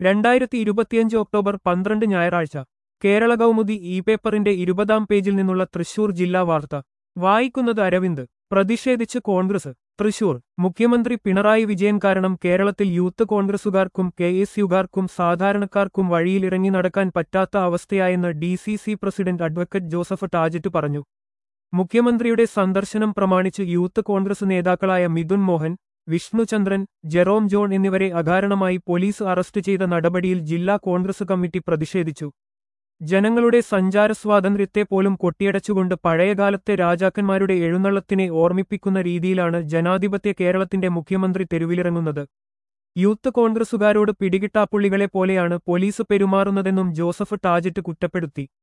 രണ്ടായിരത്തി ഇരുപത്തിയഞ്ച് ഒക്ടോബർ പന്ത്രണ്ട് ഞായറാഴ്ച കേരള കൗമുദി ഇ പേപ്പറിന്റെ ഇരുപതാം പേജിൽ നിന്നുള്ള തൃശൂർ ജില്ലാ വാർത്ത വായിക്കുന്നത് അരവിന്ദ് പ്രതിഷേധിച്ച് കോൺഗ്രസ് തൃശൂർ മുഖ്യമന്ത്രി പിണറായി വിജയൻ കാരണം കേരളത്തിൽ യൂത്ത് കോൺഗ്രസുകാർക്കും കെ എസ് യുകാർക്കും സാധാരണക്കാർക്കും വഴിയിലിറങ്ങി നടക്കാൻ പറ്റാത്ത അവസ്ഥയായെന്ന് D C C president advocate Joseph Tajet പറഞ്ഞു മുഖ്യമന്ത്രിയുടെ സന്ദർശനം പ്രമാണിച്ച് യൂത്ത് കോൺഗ്രസ് നേതാക്കളായ മിഥുൻ മോഹൻ വിഷ്ണുചന്ദ്രൻ ജെറോം ജോൺ എന്നിവരെ അകാരണമായി പോലീസ് അറസ്റ്റ് ചെയ്ത നടപടിയിൽ ജില്ലാ കോൺഗ്രസ് കമ്മിറ്റി പ്രതിഷേധിച്ചു ജനങ്ങളുടെ സഞ്ചാര സ്വാതന്ത്ര്യത്തെ പോലും കൊട്ടിയടച്ചുകൊണ്ട് പഴയകാലത്തെ രാജാക്കന്മാരുടെ എഴുന്നള്ളത്തിനെ ഓർമ്മിപ്പിക്കുന്ന രീതിയിലാണ് ജനാധിപത്യ കേരളത്തിന്റെ മുഖ്യമന്ത്രി തെരുവിലിറങ്ങുന്നത് യൂത്ത് കോൺഗ്രസുകാരോട് പിടികിട്ടാപ്പുള്ളികളെ പോലെയാണ് പോലീസ് പെരുമാറുന്നതെന്നും ജോസഫ് ടാജറ്റ് കുറ്റപ്പെടുത്തി